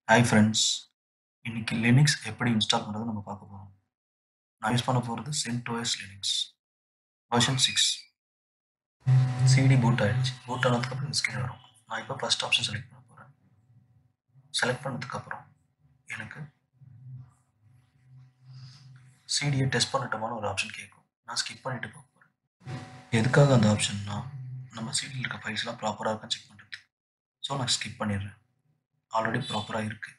hi friends இன்னைக்கு Linux எப்படி install பண்ணுறது நம்ம பார்க்க போகிறோம் நான் யூஸ் பண்ண போகிறது CentOS Linux version six CD boot ஆயிடுச்சு பூட் ஆனதுக்கப்புறம் இந்த ஸ்கிரீன் வரும் நான் இப்போ ஃபஸ்ட் ஆப்ஷன் செலக்ட் பண்ண போகிறேன் செலக்ட் பண்ணதுக்கப்புறம் எனக்கு சிடியை டெஸ்ட் பண்ணட்டுமான ஒரு ஆப்ஷன் கேட்கும் நான் ஸ்கிப் பண்ணிட்டு போக போகிறேன் எதுக்காக அந்த ஆப்ஷன்னா நம்ம சிடியில் இருக்க ஃபைல்ஸ்லாம் ப்ராப்பராக இருக்கான்னு செக் பண்ணுறது ஸோ நான் ஸ்கிப் பண்ணிடுறேன் ஆல்ரெடி ப்ராப்பராக இருக்குது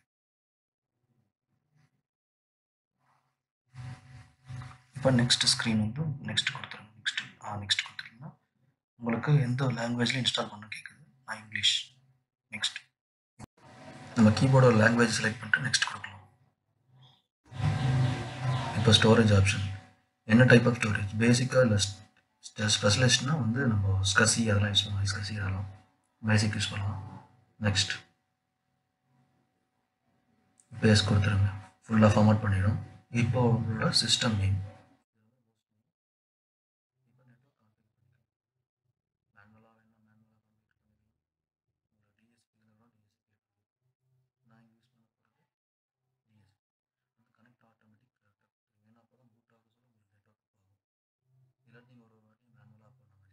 இப்போ நெக்ஸ்ட் ஸ்க்ரீன் வந்து நெக்ஸ்ட் கொடுத்துருங்க நெக்ஸ்ட் ஆ நெக்ஸ்ட் கொடுத்துருங்கன்னா உங்களுக்கு எந்த லாங்குவேஜில் இன்ஸ்டால் பண்ண கேட்குது நான் இங்கிலீஷ் நெக்ஸ்ட் நம்ம கீபோர்டோட லாங்குவேஜ் செலக்ட் பண்ணிட்டு நெக்ஸ்ட் கொடுக்கலாம் இப்போ ஸ்டோரேஜ் ஆப்ஷன் என்ன டைப் ஆஃப் ஸ்டோரேஜ் பேசிக்காக இல்லை ஸ்பெஷலிஸ்ட்னா வந்து நம்ம ஸ்கசி அதெல்லாம் யூஸ் பண்ணலாம் ஸ்கசி அதெல்லாம் பேசிக் யூஸ் பண்ணலாம் நெக்ஸ்ட் பேஸ் கொடுத்துருங்க ஃபுல்லாக ஃபார்மேட் பண்ணிடும் இப்போ உங்களோட சிஸ்டம் நேம் நீங்கள் ஒரு வாட்டி மேனுவலாக பண்ண மாதிரி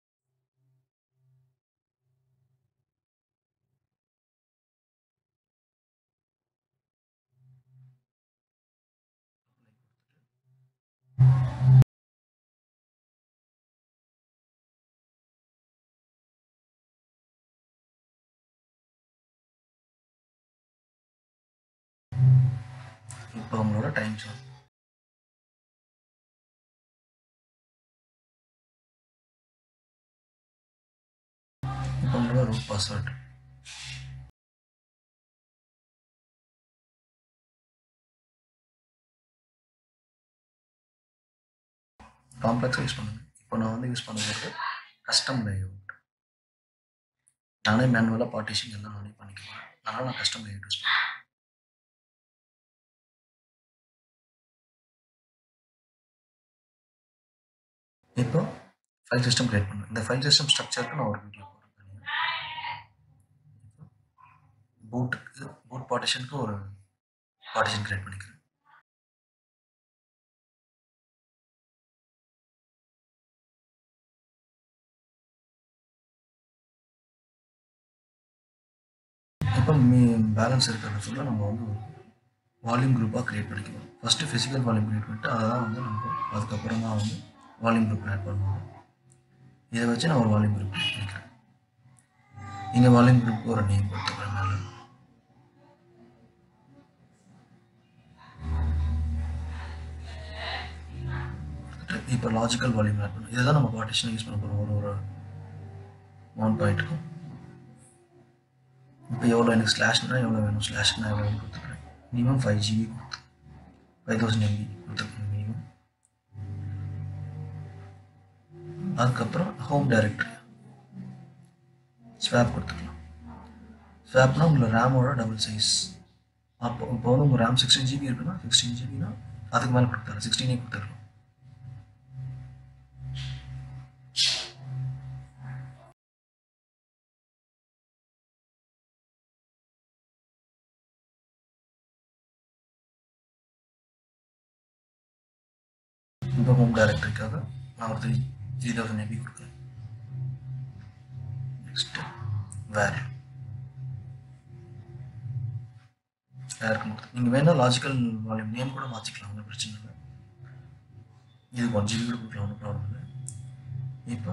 இப்போ உங்களோட டைம் ஜோன் இப்போ உங்களோட ரூட் பாஸ்வேர்டு காம்ப்ளெக்ஸாக யூஸ் பண்ணுங்க இப்போ நான் வந்து யூஸ் பண்ண போகிறது கஸ்டம் லேஅவுட் நானே மேனுவலாக பார்ட்டிஷன் எல்லாம் நானே பண்ணிக்குவேன் அதனால் நான் கஸ்டம் லேஅவுட் யூஸ் பண்ணுறேன் இப்போ ஃபைல் சிஸ்டம் கிரியேட் பண்ணுவேன் இந்த ஃபைல் சிஸ்டம் ஸ்ட்ரக்சருக்கு நான் ஒரு வீடியோ போடுறேன் தனியாக பூட்டுக்கு பூட் பார்ட்டிஷனுக்கு ஒரு பார்ட்டிஷன் கிரியேட் பண்ணிக்கிறேன் இப்போ மீ பேலன்ஸ் இருக்கிறத ஃபுல்லாக நம்ம வந்து வால்யூம் குரூப்பாக க்ரியேட் பண்ணிக்குவோம் ஃபஸ்ட்டு ஃபிசிக்கல் வால்யூம் க்ரியேட் பண்ணிட்டு அதை தான் வந்து நம்ம அதுக்கப்புறம் தான் வந்து வால்யூம் குரூப் ஆட் பண்ணுவோம் இதை வச்சு நான் ஒரு வால்யூம் குரூப் க்ரியேட் பண்ணிக்கிறேன் இங்கே வால்யூம் குரூப் ஒரு நேம் கொடுத்துக்கிறேன் மேலே இப்போ லாஜிக்கல் வால்யூம் ஆட் பண்ணுவோம் இதை தான் நம்ம பார்ட்டிஷன் யூஸ் பண்ண போகிறோம் ஒரு ஒரு மவுண்ட் பாயிண்ட்டுக்கும் இப்போ எவ்வளோ எனக்கு ஸ்லாஷ்னா எவ்வளோ வேணும் ஸ்லாஷ்னா எவ்வளோ வேணும் கொடுத்துக்கிறேன் மினிமம் ஃபைவ் ஜிபி கொடுத்து ஃபைவ் தௌசண்ட் எம்பி கொடுத்துருக்கேன் மினிமம் அதுக்கப்புறம் ஹோம் டைரக்டரி ஸ்வாப் கொடுத்துக்கலாம் ஸ்வாப்னா உங்களை ரேமோட டபுள் சைஸ் அப்போ இப்போ வந்து உங்கள் ரேம் சிக்ஸ்டீன் ஜிபி இருக்குன்னா சிக்ஸ்டீன் ஜிபினா அதுக்கு மேலே கொடுத்தாரு சிக்ஸ்டீனே கொடுத்துடலாம் இப்போ ஹோம் டைரக்டரிக்காக நான் ஒரு த்ரீ த்ரீ தௌசண்ட் எபி கொடுக்குறேன் நெக்ஸ்ட் வேர் வேருக்கு கொடுத்து நீங்கள் வேணால் லாஜிக்கல் வால்யூம் நேம் கூட மாற்றிக்கலாம் ஒன்றும் பிரச்சனை இல்லை இது ஒன் ஜிபி கூட கொடுக்கலாம் ஒன்றும் ப்ராப்ளம் இல்லை இப்போ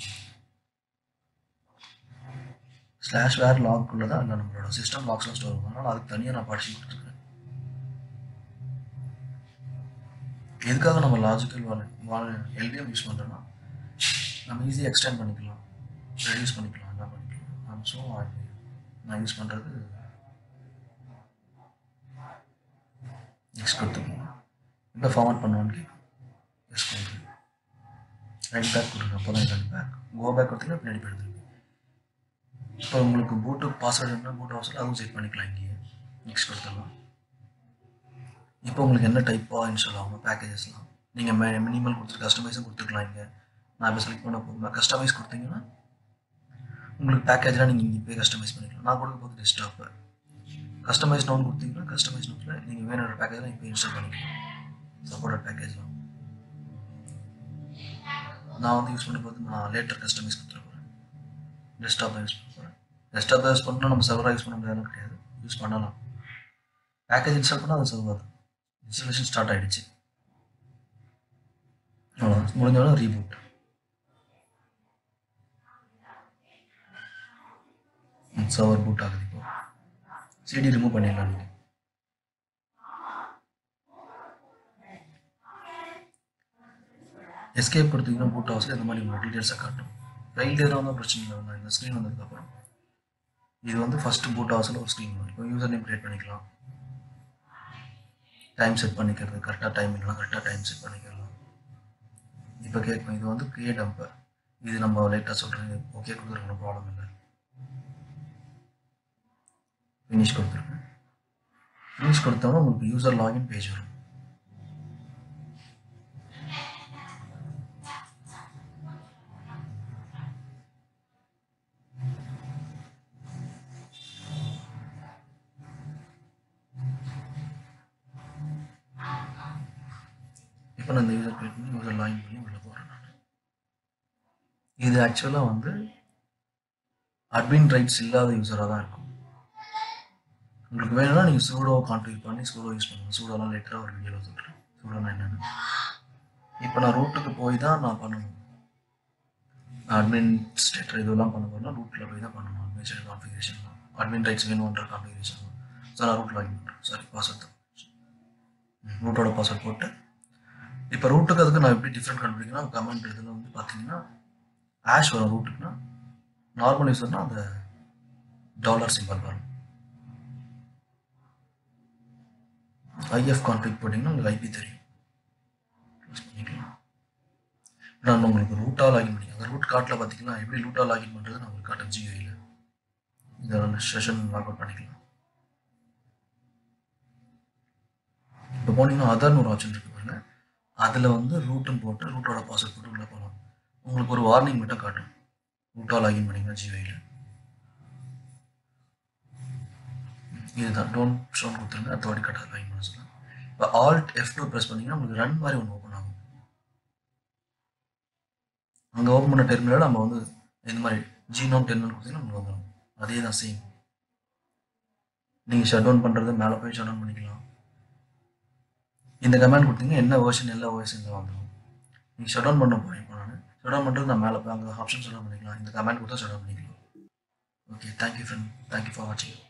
ஸ்லாஷ் வேர் லாக்குள்ளே தான் இல்லை நம்மளோட சிஸ்டம் லாக்ஸ்லாம் ஸ்டோர் பண்ணாலும் அதுக்கு தனியாக நான் பார்ட்டிஷன் கொடுத்துருக்கேன் எதுக்காக நம்ம logical vol vol LDM use பண்ணுறோன்னா நம்ம ஈஸியாக எக்ஸ்டெண்ட் பண்ணிக்கலாம் ரெடியூஸ் பண்ணிக்கலாம் என்ன பண்ணிக்கலாம் ஸோ நான் யூஸ் பண்ணுறது நெக்ஸ்ட் கொடுத்துக்கோங்க இப்போ ஃபார்மேட் பண்ணுவான்னு கேட்கும் எஸ் கொடுத்து ரைட் பேக் கொடுங்க அப்போ தான் ரைட் பேக் கோ பேக் கொடுத்தீங்கன்னா பின்னாடி போயிடுது இப்போ உங்களுக்கு பூட்டு பாஸ்வேர்டு இருந்தால் பூட் ஹவுஸில் அதுவும் செட் பண்ணிக்கலாம் இங்கேயே நெக்ஸ்ட் கொடுத்துடலாம் இப்போ உங்களுக்கு என்ன டைப்பாக இன்ஸ்டால் ஆகும் பேக்கேஜஸ்லாம் நீங்கள் மே மினிமல் கொடுத்துட்டு கஸ்டமைஸும் கொடுத்துக்கலாம் இங்கே நான் இப்போ செலக்ட் பண்ண போகும்போது கஸ்டமைஸ் கொடுத்தீங்கன்னா உங்களுக்கு பேக்கேஜ்லாம் நீங்கள் இங்கே போய் கஸ்டமைஸ் பண்ணிக்கலாம் நான் கொடுக்க போது டெஸ்க்டாப்பு கஸ்டமைஸ் நோன் கொடுத்தீங்கன்னா கஸ்டமைஸ் நோட்டில் நீங்கள் வேணுன்ற பேக்கேஜ் இப்போ இன்ஸ்டால் பண்ணிக்கலாம் சப்போர்ட்டட் பேக்கேஜ்லாம் நான் வந்து யூஸ் பண்ண போது நான் லேட்டர் கஸ்டமைஸ் கொடுத்துட போகிறேன் டெஸ்க்டாப் தான் யூஸ் பண்ண போகிறேன் டெஸ்க்டாப் தான் யூஸ் பண்ணால் நம்ம சர்வராக யூஸ் பண்ண முடியாதுன்னு கிடையாது யூஸ் பண்ணலாம் பேக்கேஜ் இன்ஸ்டால் பண்ணால் அது சர்வர் தான் இன்ஸ்டாலேஷன் ஸ்டார்ட் ஆகிடுச்சு அவ்வளோதான் முடிஞ்சவொடனே ரீபூட் சர்வர் பூட் ஆகுது இப்போ சிடி ரிமூவ் பண்ணிடலாம் நீங்கள் எஸ்கேப் கொடுத்தீங்கன்னா பூட் ஹவுஸில் இந்த மாதிரி உங்களோட டீட்டெயில்ஸை காட்டும் ஃபெயிலியராக வந்தால் பிரச்சனை இல்லை வந்தால் இந்த ஸ்க்ரீன் வந்ததுக்கப்புறம் இது வந்து ஃபஸ்ட்டு பூட் ஹவுஸில் ஒரு ஸ்க்ரீன் வரும் இப்போ யூசர் நேம் க்ரியேட் பண்ணிக்கலாம் டைம் செட் பண்ணிக்கிறது கரெக்டாக டைம் இல்லைனா கரெக்டாக டைம் செட் பண்ணிக்கலாம் இப்போ கேட்கும் இது வந்து கிரியேட் அம்பர் இது நம்ம லேட்டாக சொல்கிறது ஓகே கொடுக்குறோம் ப்ராப்ளம் இல்லை ஃபினிஷ் கொடுத்துருங்க ஃபினிஷ் கொடுத்தோம்னா உங்களுக்கு யூசர் லாகின் பேஜ் வரும் இப்போ நான் இந்த யூசர் கிரியேட் பண்ணி யூசர் லாகின் பண்ணி உள்ள போகிறேன் நான் இது ஆக்சுவலாக வந்து அட்மின் ரைட்ஸ் இல்லாத யூஸராக தான் இருக்கும் உங்களுக்கு வேணும்னா நீங்கள் சூடோ கான்ஃபிகர் பண்ணி சூடோ யூஸ் பண்ணுங்கள் சூடோலாம் லேட்டராக ஒரு வீடியோவில் சொல்கிறேன் சூடோனா என்னென்னு இப்போ நான் ரூட்டுக்கு போய் தான் நான் பண்ணணும் அட்மின் ஸ்டேட்டர் இதெல்லாம் பண்ண போகிறேன்னா ரூட்டில் போய் தான் பண்ணணும் அட்மினிஸ்ட்ரேட் கான்ஃபிகரேஷன் அட்மின் ரைட்ஸ் வேணுன்ற கான்ஃபிகரேஷன் ஸோ நான் ரூட் லாகின் பண்ணுறேன் சாரி பாஸ்வேர்ட் ரூட்டோட பாஸ்வேர்ட் போட்டு இப்போ ரூட்டுக்கு அதுக்கு நான் எப்படி டிஃப்ரெண்ட் கண்டுபிடிக்கணும் கமெண்ட் இதில் வந்து பார்த்தீங்கன்னா ஆஷ் வரும் ரூட்டுக்குன்னா நார்மல் யூஸர்னா அந்த டாலர் சிம்பிள் வரும் ஐஎஃப் கான்ஃபிக் போட்டிங்கன்னா உங்களுக்கு ஐபி தெரியும் யூஸ் பண்ணிக்கலாம் நான் உங்களுக்கு ரூட்டாக லாகின் பண்ணி அந்த ரூட் கார்ட்டில் பார்த்தீங்கன்னா எப்படி ரூட்டாக லாகின் பண்ணுறது நான் உங்களுக்கு காட்டன் ஜியோயில் இதெல்லாம் செஷன் லாக் அவுட் பண்ணிக்கலாம் இப்போ போனீங்கன்னா அதர்னு ஒரு ஆப்ஷன் இருக்கு பாருங்க அதில் வந்து ரூட்டுன்னு போட்டு ரூட்டோட பாஸ்வேர்ட் போட்டு உள்ளே போகலாம் உங்களுக்கு ஒரு வார்னிங் மட்டும் காட்டும் ரூட்டாக லாகின் பண்ணிங்கன்னா ஜியோயில் இதுதான் டோன்ட் ஷோன் கொடுத்துருங்க அடுத்த வாட்டி கட்டாக லாகின் பண்ண சொல்லலாம் இப்போ ஆல்ட் எஃப் டூ ப்ரெஸ் பண்ணிங்கன்னா உங்களுக்கு ரன் மாதிரி ஒன்று ஓப்பன் ஆகும் அங்கே ஓப்பன் பண்ண டெர்மினல் நம்ம வந்து இந்த மாதிரி ஜி நோன் டெர்மினல் கொடுத்தீங்கன்னா உங்களுக்கு வந்துடும் அதே தான் சேம் நீங்கள் ஷட் டவுன் பண்ணுறது மேலே போய் ஷட் டவுன் பண்ணிக்கலாம் இந்த கமெண்ட் கொடுத்தீங்கன்னா என்ன வேர்ஷன் எல்லா வேர்ஷனில் வந்துடும் நீங்கள் ஷட் டவுன் பண்ண போகிறேன் இப்போ நான் ஷட் டவுன் பண்ணுறது நான் மேலே போய் அங்கே ஆப்ஷன் ஷட் டவுன் பண்ணிக்கலாம் இந்த கமெண்ட் கொடுத்தா ஷட் டவுன் பண்ணிக்கலாம் okay thank you friend thank you for வாட்சிங்